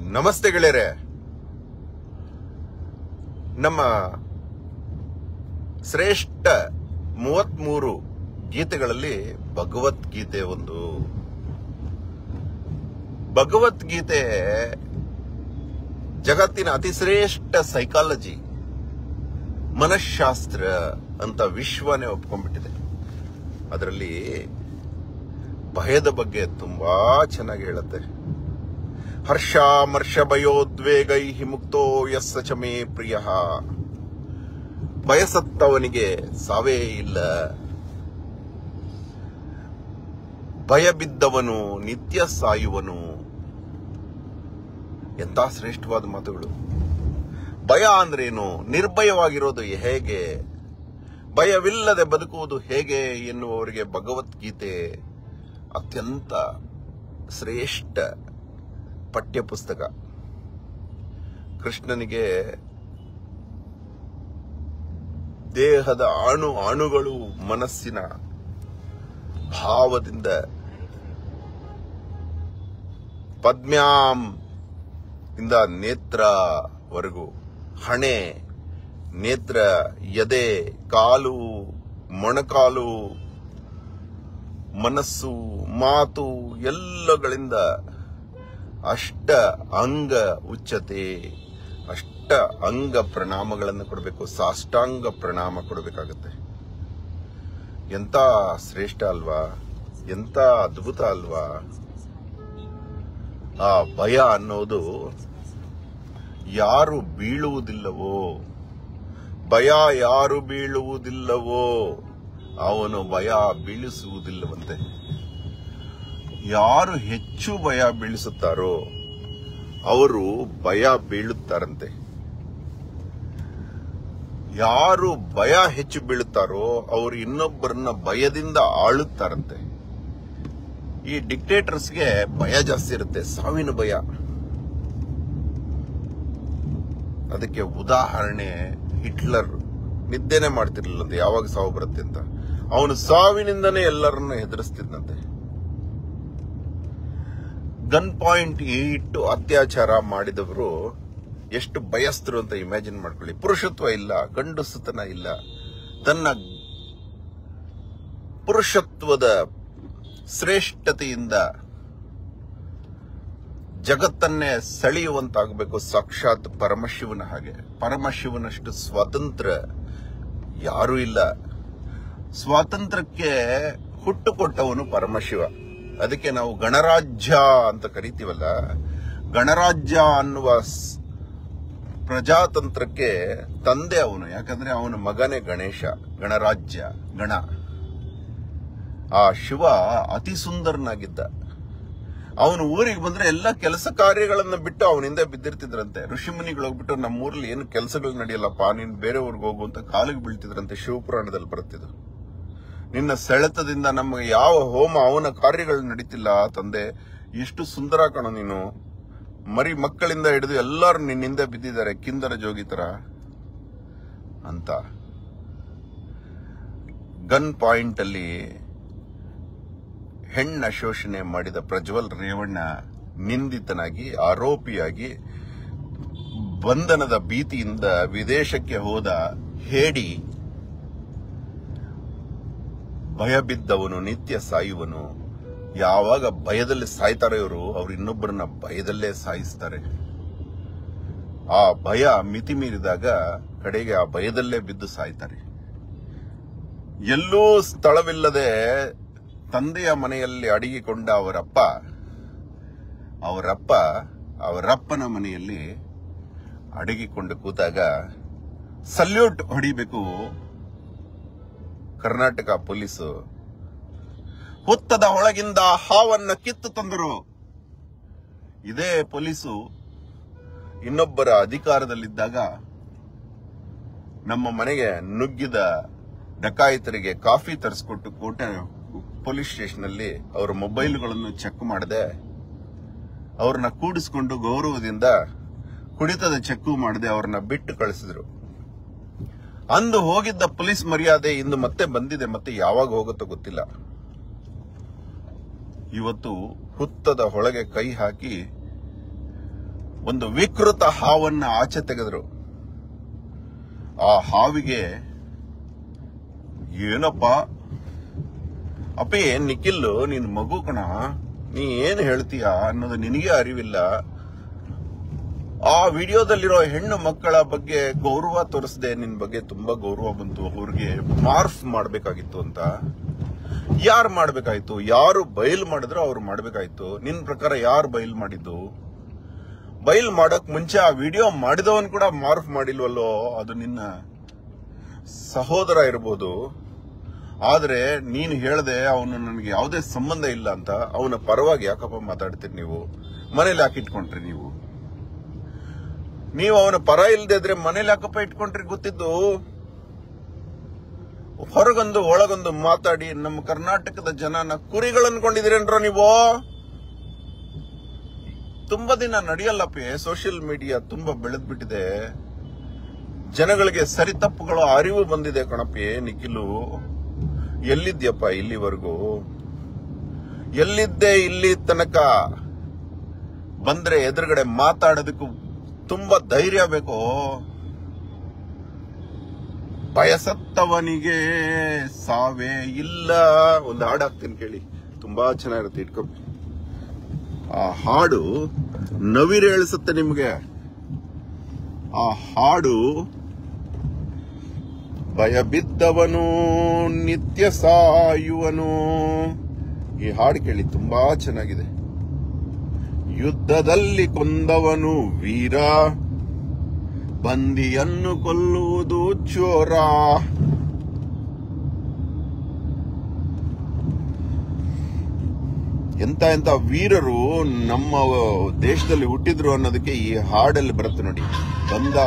ನಮಸ್ತೆ ಗೆಳೆಯರೆ ನಮ್ಮ ಶ್ರೇಷ್ಠ ಮೂವತ್ಮೂರು ಗೀತೆಗಳಲ್ಲಿ ಭಗವದ್ಗೀತೆ ಒಂದು ಭಗವದ್ಗೀತೆ ಜಗತ್ತಿನ ಅತಿ ಶ್ರೇಷ್ಠ ಸೈಕಾಲಜಿ ಮನಃಶಾಸ್ತ್ರ ಅಂತ ವಿಶ್ವನೇ ಒಪ್ಕೊಂಡ್ಬಿಟ್ಟಿದೆ ಅದರಲ್ಲಿ ಭಯದ ಬಗ್ಗೆ ತುಂಬಾ ಚೆನ್ನಾಗಿ ಹೇಳುತ್ತೆ ಹರ್ಷ ಮರ್ಷ ಭಯೋದ್ವೇಗೈ ಮುಕ್ತೋ ಯಸ್ಸ ಚ ಮೇ ಪ್ರಿಯ ಬಯಸತ್ತವನಿಗೆ ಸಾವೇ ಇಲ್ಲ ಭಯ ಬಿದ್ದವನು ನಿತ್ಯ ಸಾಯುವನು ಎಂತ ಶ್ರೇಷ್ಠವಾದ ಮಾತುಗಳು ಭಯ ಅಂದ್ರೇನು ನಿರ್ಭಯವಾಗಿರೋದು ಹೇಗೆ ಭಯವಿಲ್ಲದೆ ಬದುಕುವುದು ಹೇಗೆ ಎನ್ನುವವರಿಗೆ ಭಗವದ್ಗೀತೆ ಅತ್ಯಂತ ಶ್ರೇಷ್ಠ ಪಠ್ಯಪುಸ್ತಕ ಕೃಷ್ಣನಿಗೆ ದೇಹದ ಅಣು ಅಣುಗಳು ಮನಸ್ಸಿನ ಭಾವದಿಂದ ಪದ್ಮ್ಯಾಂ ಇಂದ ನೇತ್ರವರೆಗೂ ಹಣೆ ನೇತ್ರ ಎದೆ ಕಾಲು ಮೊಣಕಾಲು ಮನಸ್ಸು ಮಾತು ಎಲ್ಲಗಳಿಂದ ಅಷ್ಟ ಅಂಗ ಉಚ್ಚತೆ ಅಷ್ಟ ಅಂಗ ಪ್ರಣಾಮಗಳನ್ನು ಕೊಡಬೇಕು ಸಾಷ್ಟಾಂಗ ಪ್ರಣಾಮ ಕೊಡಬೇಕಾಗತ್ತೆ ಎಂತ ಶ್ರೇಷ್ಠ ಅಲ್ವಾ ಎಂತ ಅದ್ಭುತ ಅಲ್ವಾ ಆ ಭಯ ಅನ್ನೋದು ಯಾರು ಬೀಳುವುದಿಲ್ಲವೋ ಭಯ ಯಾರು ಬೀಳುವುದಿಲ್ಲವೋ ಅವನು ಭಯ ಬೀಳಿಸುವುದಿಲ್ಲವಂತೆ ಯಾರು ಹೆಚ್ಚು ಭಯ ಬೀಳಿಸುತ್ತಾರೋ ಅವರು ಭಯ ಬೀಳುತ್ತಾರಂತೆ ಯಾರು ಭಯ ಹೆಚ್ಚು ಬೀಳುತ್ತಾರೋ ಅವರು ಇನ್ನೊಬ್ಬರನ್ನ ಭಯದಿಂದ ಆಳುತ್ತಾರಂತೆ ಈ ಡಿಕ್ಟೇಟರ್ಸ್ಗೆ ಭಯ ಜಾಸ್ತಿ ಇರುತ್ತೆ ಸಾವಿನ ಭಯ ಅದಕ್ಕೆ ಉದಾಹರಣೆ ಹಿಟ್ಲರ್ ನಿದ್ದೆನೆ ಮಾಡ್ತಿರ್ಲಿಲ್ಲಂತೆ ಯಾವಾಗ ಸಾವು ಬರುತ್ತೆ ಅಂತ ಅವನು ಸಾವಿನಿಂದನೇ ಎಲ್ಲರನ್ನ ಹೆದರಿಸ್ತಿದ್ದಂತೆ ಗನ್ ಪಾಯಿಂಟ್ ಇಟ್ಟು ಅತ್ಯಾಚಾರ ಮಾಡಿದವರು ಎಷ್ಟು ಭಯಸ್ಥರು ಅಂತ ಇಮ್ಯಾಜಿನ್ ಮಾಡ್ಕೊಳ್ಳಿ ಪುರುಷತ್ವ ಇಲ್ಲ ಗಂಡಸುತನ ಇಲ್ಲ ತನ್ನ ಪುರುಷತ್ವದ ಶ್ರೇಷ್ಠತೆಯಿಂದ ಜಗತ್ತನ್ನೇ ಸೆಳೆಯುವಂತಾಗಬೇಕು ಸಾಕ್ಷಾತ್ ಪರಮಶಿವನ ಹಾಗೆ ಪರಮಶಿವನಷ್ಟು ಸ್ವಾತಂತ್ರ್ಯ ಯಾರೂ ಇಲ್ಲ ಸ್ವಾತಂತ್ರ್ಯಕ್ಕೆ ಹುಟ್ಟು ಕೊಟ್ಟವನು ಪರಮಶಿವ ಅದಕ್ಕೆ ನಾವು ಗಣರಾಜ್ಯ ಅಂತ ಕರಿತೀವಲ್ಲ ಗಣರಾಜ್ಯ ಅನ್ನುವ ಸ್- ಪ್ರಜಾತಂತ್ರಕ್ಕೆ ತಂದೆ ಅವನು ಯಾಕಂದ್ರೆ ಅವನ ಮಗನೇ ಗಣೇಶ ಗಣರಾಜ್ಯ ಗಣ ಆ ಶಿವ ಅತಿ ಸುಂದರನಾಗಿದ್ದ ಅವನು ಊರಿಗೆ ಬಂದ್ರೆ ಎಲ್ಲ ಕೆಲಸ ಕಾರ್ಯಗಳನ್ನ ಬಿಟ್ಟು ಅವನಿಂದ ಬಿದ್ದಿರ್ತಿದ್ರಂತೆ ಋಷಿಮುನಿಗಳು ಹೋಗ್ಬಿಟ್ಟು ನಮ್ಮ ಊರಲ್ಲಿ ಏನು ಕೆಲಸಗಳು ನಡೆಯಲ್ಲಪ್ಪ ನೀನ್ ಬೇರೆ ಊರಿಗೆ ಹೋಗು ಅಂತ ಕಾಲಿಗೆ ಬೀಳ್ತಿದ್ರಂತೆ ಶಿವಪುರಾಣದಲ್ಲಿ ಬರುತ್ತಿದ್ದು ನಿನ್ನ ಸೆಳೆತದಿಂದ ನಮಗೆ ಯಾವ ಹೋಮ ಅವನ ಕಾರ್ಯಗಳು ನಡೀತಿಲ್ಲ ತಂದೆ ಎಷ್ಟು ಸುಂದರ ಕಣ ನೀನು ಮರಿ ಮಕ್ಕಳಿಂದ ಹಿಡಿದು ಎಲ್ಲರೂ ನಿನ್ನಿಂದ ಬಿದ್ದಿದ್ದಾರೆ ಕಿಂದರ ಜೋಗಿ ತರ ಅಂತ ಗನ್ ಪಾಯಿಂಟ್ ಅಲ್ಲಿ ಹೆಣ್ಣ ಶೋಷಣೆ ಮಾಡಿದ ಪ್ರಜ್ವಲ್ ರೇವಣ್ಣ ನಿಂದಿತನಾಗಿ ಆರೋಪಿಯಾಗಿ ಬಂಧನದ ಭೀತಿಯಿಂದ ವಿದೇಶಕ್ಕೆ ಹೋದ ಹೇಡಿ ಭಯ ಬಿದ್ದವನು ನಿತ್ಯ ಸಾಯುವನು ಯಾವಾಗ ಭಯದಲ್ಲಿ ಸಾಯ್ತಾರೆ ಇವರು ಅವ್ರು ಇನ್ನೊಬ್ಬರನ್ನ ಭಯದಲ್ಲೇ ಸಾಯಿಸ್ತಾರೆ ಆ ಭಯ ಮಿತಿ ಮೀರಿದಾಗ ಕಡೆಗೆ ಆ ಭಯದಲ್ಲೇ ಬಿದ್ದು ಸಾಯ್ತಾರೆ ಎಲ್ಲೂ ಸ್ಥಳವಿಲ್ಲದೆ ತಂದೆಯ ಮನೆಯಲ್ಲಿ ಅಡಗಿಕೊಂಡ ಅವರಪ್ಪ ಅವರಪ್ಪ ಅವರಪ್ಪನ ಮನೆಯಲ್ಲಿ ಅಡಗಿಕೊಂಡು ಕೂತಾಗ ಸಲ್ಯೂಟ್ ಹೊಡಿಬೇಕು ಕರ್ನಾಟಕ ಪೊಲೀಸು ಹುತ್ತದ ಒಳಗಿಂದ ಹಾವನ್ನ ಕಿತ್ತು ತಂದರು ಇದೇ ಪೊಲೀಸು ಇನ್ನೊಬ್ಬರ ಅಧಿಕಾರದಲ್ಲಿದ್ದಾಗ ನಮ್ಮ ಮನೆಗೆ ನುಗ್ಗಿದ ಡಕಾಯಿತರಿಗೆ ಕಾಫಿ ತರಿಸ್ಕೊಟ್ಟು ಕೋಟೆ ಪೊಲೀಸ್ ಸ್ಟೇಷನ್ ಅಲ್ಲಿ ಅವರ ಮೊಬೈಲ್ಗಳನ್ನು ಚೆಕ್ ಮಾಡದೆ ಅವ್ರನ್ನ ಕೂಡಿಸ್ಕೊಂಡು ಗೌರವದಿಂದ ಕುಡಿತದ ಚೆಕ್ಕು ಮಾಡದೆ ಅವ್ರನ್ನ ಬಿಟ್ಟು ಕಳಿಸಿದ್ರು ಅಂದು ಹೋಗಿದ್ದ ಪೊಲೀಸ್ ಮರ್ಯಾದೆ ಇಂದು ಮತ್ತೆ ಬಂದಿದೆ ಮತ್ತೆ ಯಾವಾಗ ಹೋಗುತ್ತೋ ಗೊತ್ತಿಲ್ಲ ಇವತ್ತು ಹುತ್ತದ ಹೊಳಗೆ ಕೈ ಹಾಕಿ ಒಂದು ವಿಕೃತ ಹಾವನ್ನ ಆಚೆ ತೆಗೆದ್ರು ಆ ಹಾವಿಗೆ ಏನಪ್ಪ ಅಪ್ಪಿ ನಿಖಿಲ್ ನಿನ್ ಮಗು ಕಣ ನೀ ಏನ್ ಹೇಳ್ತೀಯ ಅನ್ನೋದು ನಿನಗೆ ಅರಿವಿಲ್ಲ ಆ ವಿಡಿಯೋದಲ್ಲಿರೋ ಹೆಣ್ಣು ಮಕ್ಕಳ ಬಗ್ಗೆ ಗೌರವ ತೋರಿಸದೆ ನಿನ್ ಬಗ್ಗೆ ತುಂಬಾ ಗೌರವ ಬಂತು ಅವ್ರಿಗೆ ಮಾರ್ಫ್ ಮಾಡ್ಬೇಕಾಗಿತ್ತು ಅಂತ ಯಾರು ಮಾಡ್ಬೇಕಾಯ್ತು ಯಾರು ಬಯಲ್ ಮಾಡಿದ್ರು ಅವ್ರು ಮಾಡ್ಬೇಕಾಯ್ತು ನಿನ್ ಪ್ರಕಾರ ಯಾರು ಬಯಲ್ ಮಾಡಿದ್ದು ಬಯಲ್ ಮಾಡಕ್ ಮುಂಚೆ ಆ ವಿಡಿಯೋ ಮಾಡಿದವನ್ ಕೂಡ ಮಾರ್ಫ್ ಮಾಡಿಲ್ವಲ್ಲೋ ಅದು ನಿನ್ನ ಸಹೋದರ ಇರ್ಬೋದು ಆದ್ರೆ ನೀನು ಹೇಳ್ದೆ ಅವನು ನನಗೆ ಯಾವುದೇ ಸಂಬಂಧ ಇಲ್ಲ ಅಂತ ಅವನ ಪರವಾಗಿ ಯಾಕಪ್ಪ ಮಾತಾಡ್ತೀರಿ ನೀವು ಮನೇಲಿ ಯಾಕೆ ಇಟ್ಕೊಂಡ್ರಿ ನೀವು ನೀವು ಅವನ ಪರ ಇಲ್ದೇ ಇದ್ರೆ ಮನೇಲಿ ಯಾಕಪ್ಪ ಇಟ್ಕೊಂಡ್ರಿ ಗೊತ್ತಿದ್ದು ಹೊರಗೊಂದು ಒಳಗೊಂದು ಮಾತಾಡಿ ನಮ್ಮ ಕರ್ನಾಟಕದ ಜನನ ಕುರಿಗಳು ಅನ್ಕೊಂಡಿದ್ದೀರೇನ್ರ ನೀವು ತುಂಬಾ ದಿನ ನಡೆಯಲ್ಲಪ್ಪಿ ಸೋಷಿಯಲ್ ಮೀಡಿಯಾ ತುಂಬಾ ಬೆಳೆದ್ಬಿಟ್ಟಿದೆ ಜನಗಳಿಗೆ ಸರಿ ತಪ್ಪುಗಳ ಅರಿವು ಬಂದಿದೆ ಕಣಪ್ಪಿ ನಿಖಿಲು ಎಲ್ಲಿದ್ಯಪ್ಪ ಇಲ್ಲಿವರೆಗೂ ಎಲ್ಲಿದ್ದೆ ಇಲ್ಲಿ ತನಕ ಬಂದ್ರೆ ಎದುರುಗಡೆ ಮಾತಾಡೋದಕ್ಕೂ ತುಂಬಾ ಧೈರ್ಯ ಬೇಕು ಬಯಸತ್ತವನಿಗೆ ಸಾವೇ ಇಲ್ಲ ಒಂದು ಹಾಡು ಹಾಕ್ತೀನಿ ಕೇಳಿ ತುಂಬಾ ಚೆನ್ನಾಗಿರುತ್ತೆ ಇಟ್ಕೊ ಆ ಹಾಡು ನವಿರೇಳಿಸುತ್ತೆ ನಿಮ್ಗೆ ಆ ಹಾಡು ಭಯ ಬಿದ್ದವನು ನಿತ್ಯ ಸಾಯುವನು ಈ ಹಾಡು ಕೇಳಿ ತುಂಬಾ ಚೆನ್ನಾಗಿದೆ ಯುದ್ಧದಲ್ಲಿ ಕೊಂದವನು ವೀರ ಬಂದಿಯನ್ನು ಕೊಲ್ಲುವುದು ಚೋರ ಎಂತ ಎಂತ ವೀರರು ನಮ್ಮ ದೇಶದಲ್ಲಿ ಹುಟ್ಟಿದ್ರು ಅನ್ನೋದಕ್ಕೆ ಈ ಹಾಡಲ್ಲಿ ಬರುತ್ತೆ ನೋಡಿ ಬಂದ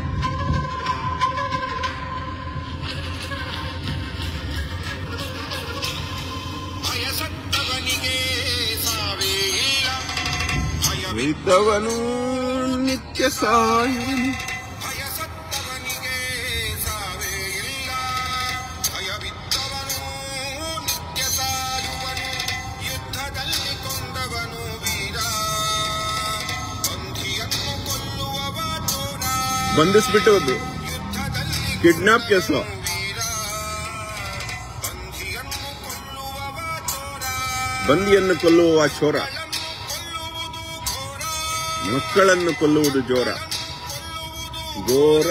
ಭಯಸತ್ತವನಿಗೆ ಸಾವೇ ಇಲ್ಲ ಭಯವಿ ಇದ್ದವನು ನಿತ್ಯ ಸಾಯುವನು ಭಯಸತ್ತವನಿಗೆ ಸಾವೇ ಇಲ್ಲ ಭಯವಿದ್ದವನು ನಿತ್ಯ ಸಾಯುವನು ಯುದ್ಧದಲ್ಲಿ ಕೊಂದವನು ವೀರ ಬಂಧಿಯನ್ನು ಕೊಲ್ಲುವವ ಚೋರ ಬಂಧಿಸ್ಬಿಟ್ಟು ಒಂದು ಯುದ್ಧದಲ್ಲಿ ಕಿಡ್ನಾಪ್ ಕೇಸು ವೀರ ಬಂಧಿಯನ್ನು ಕೊಲ್ಲುವವ ಚೋರ ಬಂದಿಯನ್ನು ಕೊಲ್ಲುವ ಚೋರ ಕೊಲ್ಲುವುದು ಘೋರ ಮಕ್ಕಳನ್ನು ಕೊಲ್ಲುವುದು ಜೋರ ಘೋರ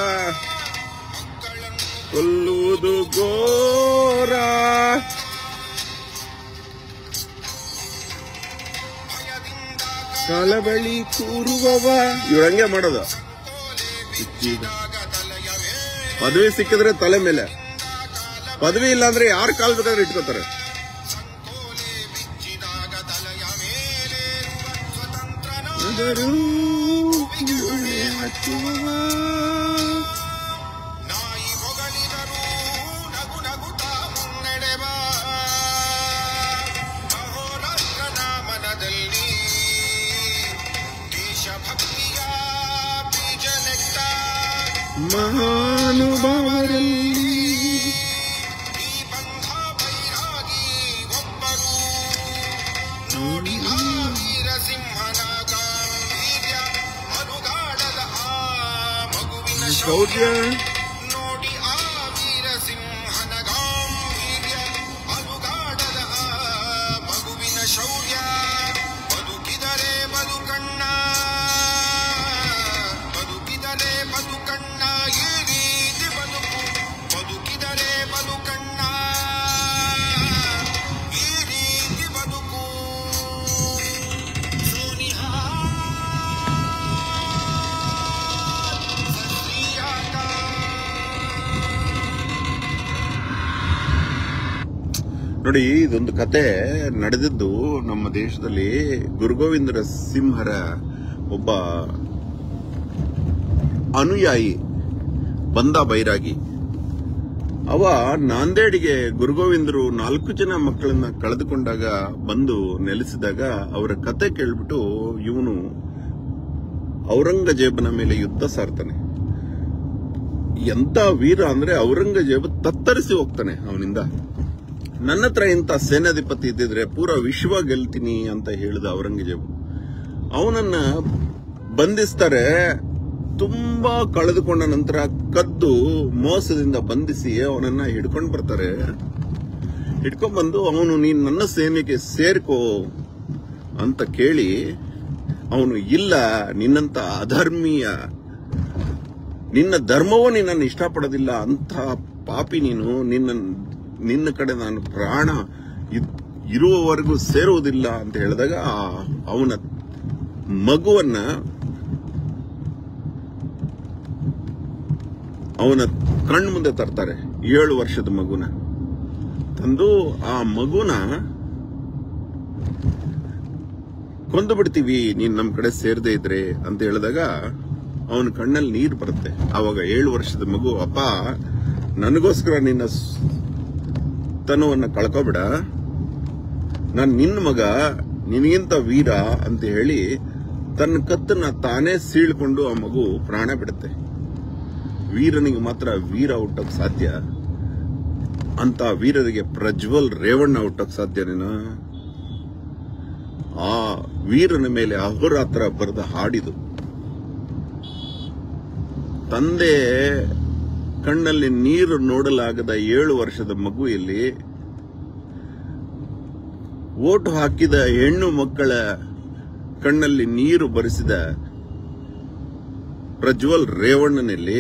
ಕೊಲ್ಲುವುದು ಘೋರ ಭಯದಿಂದ ಕಳಬಳಿ ಕೂರುವವ ಇವ್ರು ಹಂಗೆ ಮಾಡೋದು ಬಿಚ್ಚಿದಾಗ ತಲೆಯ ಮೇಲೆ ಪದವಿ ಸಿಕ್ಕಿದ್ರೆ ತಲೆ ಮೇಲೆ ಪದವಿ ಇಲ್ಲ ಅಂದ್ರೆ ಯಾರು ಕಾಲ್ ಬೇಕಾದ್ರೆ ಇಟ್ಕೋತಾರೆ ಸಂಕೋಲೆ ಬಿಚ್ಚಿದಾಗ ತಲೆಯ ಮೇಲೇರುವ ಸ್ವತಂತ್ರನ ಆದರೂ ಕಿವುಡೆ ಹಚ್ಚುವವ. ನಾಯಿ ಹೊಗಳಿದರು ನಗು ನಗುತ್ತಾ ಮುನ್ನಡೆವ ಅಹೋರಾತ್ರನ ಮನದಲ್ಲಿ ದೇಶಭಕ್ತಿಯ ಬೀಜ ನೆಟ್ಟ ಮಹಾನುಭಾವರಲ್ಲಿ ಈ ಬಂಧ ಬೈರಾಗಿ ಒಬ್ಬರು ನೋಡಿ ಆ ವೀರಸಿಂಹನ ಗಾಂಭೀರ್ಯ ಅನುಗಾಡದ ಆ ಮಗುವಿನ ಶೌರ್ಯ ಶೌರ್ಯ ನೋಡಿ ಆ ವೀರಸಿಂಹನ ಗಾಂಭೀರ್ಯ ಅನುಗಾಡದ ಆ ಮಗುವಿನ ಶೌರ್ಯ ಬದುಕಿದರೆ ಬದುಕಣ್ಣ ಬದುಕಿದರೆ ಬದುಕಣ್ಣ ಈ ರೀತಿ ಬದುಕು ಬದುಕಿದರೆ ಬದುಕಣ್ಣ ಈ ರೀತಿ ಬದುಕು ಸೋನಿಹಾ ನೋಡಿ ಇದೊಂದು ಕತೆ ನಡೆದಿದ್ದು ನಮ್ಮ ದೇಶದಲ್ಲಿ ಗುರುಗೋವಿಂದರ ಸಿಂಹರ ಒಬ್ಬ ಅನುಯಾಯಿ ಬಂದ ಬೈರಾಗಿ ಅವ ನಾಂದೇಡಿಗೆ ಗುರುಗೋವಿಂದರು ನಾಲ್ಕು ಜನ ಮಕ್ಕಳನ್ನ ಕಳೆದುಕೊಂಡಾಗ ಬಂದು ನೆಲೆಸಿದಾಗ ಅವರ ಕತೆ ಕೇಳ್ಬಿಟ್ಟು ಇವನು ಔರಂಗಜೇಬನ ಮೇಲೆ ಯುದ್ಧ ಸಾರ್ತಾನೆ ಎಂತ ವೀರ ಅಂದ್ರೆ ಔರಂಗಜೇಬ ತತ್ತರಿಸಿ ಹೋಗ್ತಾನೆ ಅವನಿಂದ ನನ್ನ ಹತ್ರ ಇಂಥ ಸೇನಾಧಿಪತಿ ಇದ್ದಿದ್ರೆ ಪೂರಾ ವಿಶ್ವ ಗೆಲ್ತೀನಿ ಅಂತ ಹೇಳಿದ ಔರಂಗಜೇಬು ಅವನನ್ನ ಬಂಧಿಸ್ತಾರೆ ತುಂಬಾ ಕಳೆದುಕೊಂಡ ನಂತರ ಕದ್ದು ಮೋಸದಿಂದ ಬಂಧಿಸಿ ಅವನನ್ನ ಹಿಡ್ಕೊಂಡು ಬರ್ತಾರೆ ಹಿಡ್ಕೊಂಡ್ ಬಂದು ಅವನು ನೀನ್ ನನ್ನ ಸೇನೆಗೆ ಸೇರ್ಕೋ ಅಂತ ಕೇಳಿ ಅವನು ಇಲ್ಲ ನಿನ್ನಂತ ಅಧರ್ಮೀಯ ನಿನ್ನ ಧರ್ಮವೂ ನಿನ್ನನ್ನು ಇಷ್ಟಪಡೋದಿಲ್ಲ ಅಂತ ಪಾಪಿ ನೀನು ನಿನ್ನ ನಿನ್ನ ಕಡೆ ನಾನು ಪ್ರಾಣ ಇದ್- ಇರುವವರೆಗೂ ಸೇರುವುದಿಲ್ಲ ಅಂತ ಹೇಳಿದಾಗ ಆ- ಅವನ ಮಗುವನ್ನ ಅವನ ಕಣ್ಣು ಮುಂದೆ ತರ್ತಾರೆ ಏಳು ವರ್ಷದ ಮಗುನ ತಂದು ಆ ಮಗುನ ಕೊಂದು ಬಿಡ್ತೀವಿ ನೀನ್ ನಮ್ ಕಡೆ ಸೇರದೆ ಇದ್ರೆ ಅಂತ ಹೇಳಿದಾಗ ಅವನ ಕಣ್ಣಲ್ಲಿ ನೀರು ಬರುತ್ತೆ ಆವಾಗ ಏಳು ವರ್ಷದ ಮಗು ಅಪ್ಪ ನನಗೋಸ್ಕರ ನಿನ್ನ ಸ್- ತನುವನ್ನ ಕಳ್ಕೊಬೇಡ ನಾನ್ ನಿನ್ನ ಮಗ ನಿನಗಿಂತ ವೀರ ಅಂತ ಹೇಳಿ ತನ್ನ ಕತ್ತನ್ನ ತಾನೇ ಸೀಳ್ಕೊಂಡು ಆ ಮಗು ಪ್ರಾಣ ಬಿಡುತ್ತೆ ವೀರನಿಗೆ ಮಾತ್ರ ವೀರ ಹುಟ್ಟಕ್ ಸಾಧ್ಯ ಅಂತ ವೀರರಿಗೆ ಪ್ರಜ್ವಲ್ ರೇವಣ್ಣ ಹುಟ್ಟಕ್ ಸಾಧ್ಯನೇನಾ ಆ ವೀರನ ಮೇಲೆ ಅಹೋರಾತ್ರ ಬರೆದ ಹಾಡಿದು ತಂದೆ ಕಣ್ಣಲ್ಲಿ ನೀರು ನೋಡಲಾಗದ ಏಳು ವರ್ಷದ ಮಗುವಲ್ಲಿ ಓಟು ಹಾಕಿದ ಹೆಣ್ಣು ಮಕ್ಕಳ ಕಣ್ಣಲ್ಲಿ ನೀರು ಬರಿಸಿದ ಪ್ರಜ್ವಲ್ ರೇವಣ್ಣನಲ್ಲಿ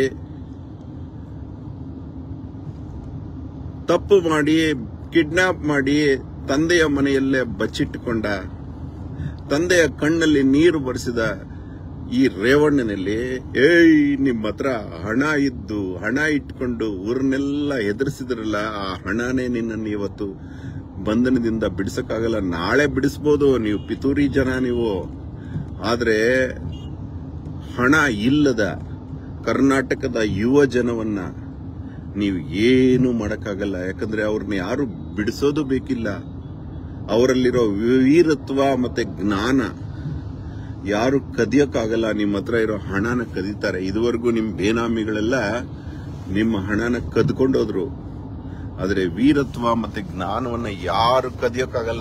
ತಪ್ಪು ಮಾಡಿ ಕಿಡ್ನಾಪ್ ಮಾಡಿ ತಂದೆಯ ಮನೆಯಲ್ಲೇ ಬಚ್ಚಿಟ್ಟುಕೊಂಡ ತಂದೆಯ ಕಣ್ಣಲ್ಲಿ ನೀರು ಬರೆಸಿದ ಈ ರೇವಣ್ಣನಲ್ಲಿ ಏಯ್ ನಿಮ್ಮ ಹತ್ರ ಹಣ ಇದ್ದು ಹಣ ಇಟ್ಕೊಂಡು ಊರನ್ನೆಲ್ಲ ಎದುರಿಸಿದ್ರಲ್ಲ ಆ ಹಣನೇ ನಿನ್ನನ್ನು ಇವತ್ತು ಬಂಧನದಿಂದ ಬಿಡಿಸಕ್ಕಾಗಲ್ಲ ನಾಳೆ ಬಿಡಿಸ್ಬೋದು ನೀವು ಪಿತೂರಿ ಜನ ನೀವು ಆದ್ರೆ ಹಣ ಇಲ್ಲದ ಕರ್ನಾಟಕದ ಯುವ ಜನವನ್ನ ನೀವು ಏನು ಮಾಡಕ್ಕಾಗಲ್ಲ ಯಾಕಂದ್ರೆ ಅವ್ರನ್ನ ಯಾರು ಬಿಡಿಸೋದು ಬೇಕಿಲ್ಲ ಅವರಲ್ಲಿರೋ ವೀರತ್ವ ಮತ್ತೆ ಜ್ಞಾನ ಯಾರು ಕದಿಯಕ್ಕಾಗಲ್ಲ ನಿಮ್ಮ ಹತ್ರ ಇರೋ ಹಣನ ಕದೀತಾರೆ ಇದುವರೆಗೂ ನಿಮ್ ಬೇನಾಮಿಗಳೆಲ್ಲ ನಿಮ್ಮ ಹಣನ ಕದ್ಕೊಂಡೋದ್ರು ಆದ್ರೆ ವೀರತ್ವ ಮತ್ತೆ ಜ್ಞಾನವನ್ನ ಯಾರು ಕದಿಯಕ್ಕಾಗಲ್ಲ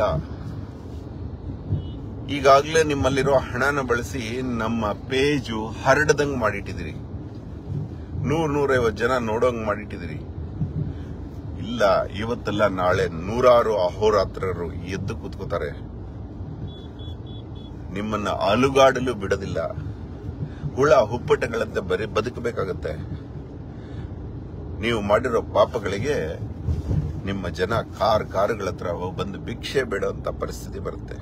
ಈಗಾಗಲೇ ನಿಮ್ಮಲ್ಲಿರೋ ಹಣನ ಬಳಸಿ ನಮ್ಮ ಪೇಜು ಹರಡದಂಗ್ ಮಾಡಿಟ್ಟಿದ್ದೀರಿ ನೂರ್ ನೂರೈವತ್ತು ಜನ ನೋಡೋಂಗ್ ಮಾಡಿಟ್ಟಿದ್ದೀರಿ ಇಲ್ಲ ಇವತ್ತೆಲ್ಲ ನಾಳೆ ನೂರಾರು ಅಹೋರಾತ್ರರು ಎದ್ದು ಕೂತ್ಕೋತಾರೆ ನಿಮ್ಮನ್ನ ಅಲುಗಾಡಲು ಬಿಡೋದಿಲ್ಲ ಹುಳ ಹುಪ್ಪಟಗಳಂತೆ ಬರೀ ಬದುಕಬೇಕಾಗತ್ತೆ ನೀವು ಮಾಡಿರೋ ಪಾಪಗಳಿಗೆ ನಿಮ್ಮ ಜನ ಕಾರ್ ಕಾರುಗಳ ಹತ್ರ ಹೋಗ್ ಬಂದು ಭಿಕ್ಷೆ ಬೇಡುವಂತ ಪರಿಸ್ಥಿತಿ ಬರುತ್ತೆ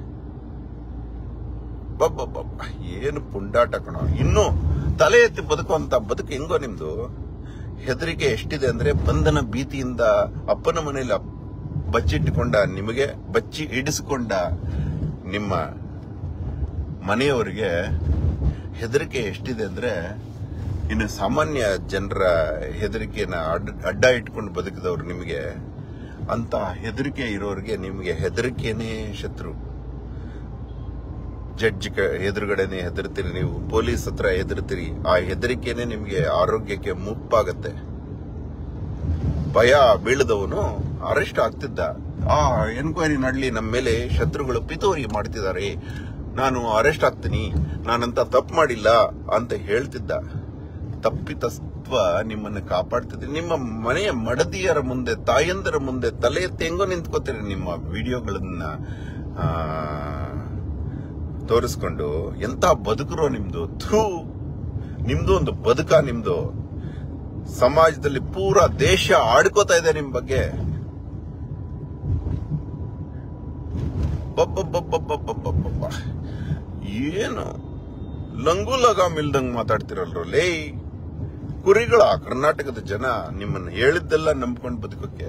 ಬಬ್ಬಬ್ಬಬ್ಬ ಏನು ಪುಂಡಾಟ ಕಣ ಇನ್ನು ತಲೆ ಎತ್ತಿ ಬದುಕುವಂತ ಬದುಕು ಹೆಂಗೋ ನಿಮ್ದು ಹೆದರಿಕೆ ಎಷ್ಟಿದೆ ಅಂದ್ರೆ ಬಂಧನ ಭೀತಿಯಿಂದ ಅಪ್ಪನ ಮನೆಯಲ್ಲಿ ಅಪ್- ಬಚ್ಚಿಟ್ಟುಕೊಂಡ ನಿಮಗೆ ಬಚ್ಚಿ ಇಡಿಸಿಕೊಂಡ ನಿಮ್ಮ ಮನೆಯವರಿಗೆ ಹೆದರಿಕೆ ಎಷ್ಟಿದೆ ಅಂದ್ರೆ ಇನ್ನು ಸಾಮಾನ್ಯ ಜನರ ಹೆದರಿಕೆನ ಅಡ್- ಅಡ್ಡ ಇಟ್ಕೊಂಡು ಬದುಕಿದವ್ರು ನಿಮಗೆ ಅಂತ ಹೆದರಿಕೆ ಇರೋರಿಗೆ ನಿಮಗೆ ಹೆದರಿಕೆನೇ ಶತ್ರು ಜಡ್ಜ್ ಕ- ಎದುರುಗಡೆನೆ ಹೆದರ್ತೀರಿ ನೀವು ಪೊಲೀಸ್ ಹತ್ರ ಹೆದರ್ತೀರಿ ಆ ಹೆದರಿಕೆನೆ ನಿಮಗೆ ಆರೋಗ್ಯಕ್ಕೆ ಮುಪ್ಪಾಗತ್ತೆ ಭಯ ಬೀಳದವನು ಅರೆಸ್ಟ್ ಆಗ್ತಿದ್ದ ಆ ಎನ್ಕ್ವೈರಿ ನಡ್ಲಿ ನಮ್ಮ ಮೇಲೆ ಶತ್ರುಗಳು ಪಿತೂರಿ ಮಾಡ್ತಿದ್ದಾರೆ ನಾನು ಅರೆಸ್ಟ್ ಆಗ್ತೀನಿ ನಾನಂತ ತಪ್ಪು ಮಾಡಿಲ್ಲ ಅಂತ ಹೇಳ್ತಿದ್ದ ತಪ್ಪಿತತ್ವ ನಿಮ್ಮನ್ನು ಕಾಪಾಡ್ತಿದ್ದೆ ನಿಮ್ಮ ಮನೆಯ ಮಡದಿಯರ ಮುಂದೆ ತಾಯಂದರ ಮುಂದೆ ತಲೆ ಎತ್ತಿ ಹೆಂಗೋ ನಿಂತ್ಕೋತೀರಿ ನಿಮ್ಮ ವಿಡಿಯೋಗಳನ್ನ ಆ, ತೋರಿಸ್ಕೊಂಡು ಎಂತ ಬದುಕರೋ ನಿಮ್ದು ಥೂ ನಿಮ್ದು ಒಂದು ಬದುಕ ನಿಮ್ದು ಸಮಾಜದಲ್ಲಿ ಪೂರಾ ದೇಶ ಆಡ್ಕೋತಾ ಇದೆ ನಿಮ್ ಬಗ್ಗೆ ಬಬ್ಬಬ್ಬಬ್ಬಬ್ಬಬ್ಬಬ್ಬಬ್ಬ. ಏನು ಲಂಗು ಲಗಾಮ್ ಇಲ್ದಂಗ್ ಮಾತಾಡ್ತಿರಲ್ರು ಲೇ ಕುರಿಗಳ ಕರ್ನಾಟಕದ ಜನ ನಿಮ್ಮನ್ನ ಹೇಳಿದ್ದೆಲ್ಲ ನಂಬ್ಕೊಂಡು ಬದುಕೋಕೆ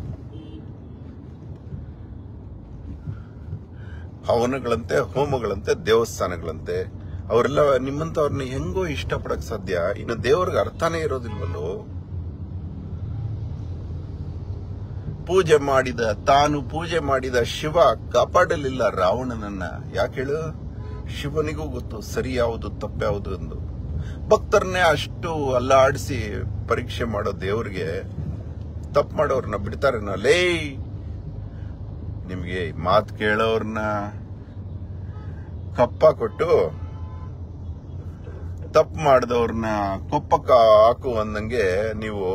ಹವನಗಳಂತೆ ಹೋಮಗಳಂತೆ ದೇವಸ್ಥಾನಗಳಂತೆ ಅವರೆಲ್ಲ ನಿಮ್ಮಂತವ್ರನ್ನ ಹೆಂಗೋ ಇಷ್ಟಪಡಕ್ ಸಾಧ್ಯ ಇನ್ನು ದೇವ್ರಿಗೆ ಅರ್ಥನೇ ಇರೋದಿಲ್ವಲ್ಲೋ ಪೂಜೆ ಮಾಡಿದ ತಾನು ಪೂಜೆ ಮಾಡಿದ ಶಿವ ಕಾಪಾಡಲಿಲ್ಲ ರಾವಣನನ್ನ ಯಾಕೆ ಹೇಳು ಶಿವನಿಗೂ ಗೊತ್ತು ಸರಿ ಯಾವುದು ತಪ್ಪ್ಯಾವುದು ಎಂದು ಭಕ್ತರನ್ನೇ ಅಷ್ಟು ಅಲ್ಲಾಡಿಸಿ ಪರೀಕ್ಷೆ ಮಾಡೋ ದೇವ್ರಿಗೆ ತಪ್ಪು ಮಾಡೋರ್ನ ಬಿಡ್ತಾರೇನೋ ಲೇ ನಿಮಗೆ ಮಾತು ಕೇಳೋರ್ನ ಕಪ್ಪ ಕೊಟ್ಟು ತಪ್ಪು ಮಾಡಿದವ್ರನ್ನ ಕೊಪ್ಪಕ್ಕ ಹಾಕು ಅಂದಂಗೆ ನೀವು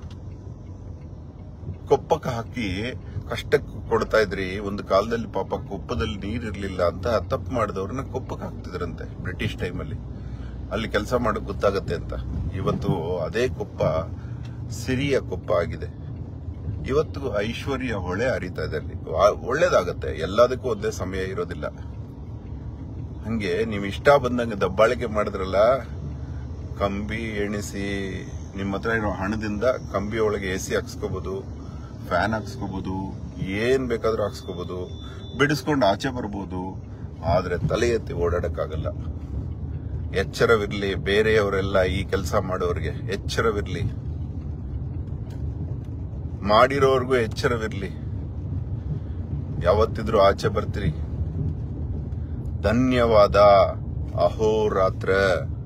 ಕೊಪ್ಪಕ್ಕೆ ಹಾಕಿ ಕಷ್ಟಕ್ಕೆ ಕೊಡ್ತಾ ಇದ್ರಿ ಒಂದು ಕಾಲದಲ್ಲಿ ಪಾಪ ಕೊಪ್ಪದಲ್ಲಿ ನೀರಿರ್ಲಿಲ್ಲ ಅಂತ ತಪ್ಪು ಮಾಡಿದವ್ರನ್ನ ಕೊಪ್ಪಕ್ಕೆ ಹಾಕ್ತಿದ್ರಂತೆ ಬ್ರಿಟಿಷ್ ಟೈಮಲ್ಲಿ ಅಲ್ಲಿ ಕೆಲಸ ಮಾಡೋಕ್ ಗೊತ್ತಾಗತ್ತೆ ಅಂತ ಇವತ್ತು ಅದೇ ಕೊಪ್ಪ ಸಿರಿಯ ಕೊಪ್ಪ ಆಗಿದೆ ಇವತ್ತು ಐಶ್ವರ್ಯ ಹೊಳೆ ಹರಿತಾ ಇದೆ ಅಲ್ಲಿ ಆ- ಒಳ್ಳೇದಾಗತ್ತೆ ಎಲ್ಲದಕ್ಕೂ ಒಂದೇ ಸಮಯ ಇರೋದಿಲ್ಲ ಹಂಗೆ ನೀವು ಇಷ್ಟ ಬಂದಂಗೆ ದಬ್ಬಾಳಿಕೆ ಮಾಡಿದ್ರಲ್ಲ ಕಂಬಿ ಎಣಿಸಿ ನಿಮ್ಮ ಹತ್ರ ಇರೋ ಹಣದಿಂದ ಕಂಬಿ ಒಳಗೆ ಎ ಸಿ ಹಾಕ್ಸ್ಕೋಬಹುದು ಫ್ಯಾನ್ ಹಾಕ್ಸ್ಕೋಬಹುದು ಏನ್ ಬೇಕಾದ್ರೂ ಹಾಕ್ಸ್ಕೋಬಹುದು ಬಿಡಿಸ್ಕೊಂಡು ಆಚೆ ಬರ್ಬೋದು ಆದ್ರೆ ತಲೆ ಎತ್ತಿ ಓಡಾಡಕ್ಕಾಗಲ್ಲ ಎಚ್ಚರವಿರ್ಲಿ ಬೇರೆಯವರೆಲ್ಲ ಈ ಕೆಲಸ ಮಾಡೋರಿಗೆ ಎಚ್ಚರವಿರ್ಲಿ ಮಾಡಿರೋರ್ಗೂ ಎಚ್ಚರವಿರ್ಲಿ ಯಾವತ್ತಿದ್ರೂ ಆಚೆ ಬರ್ತೀರಿ ಧನ್ಯವಾದ ಅಹೋರಾತ್ರ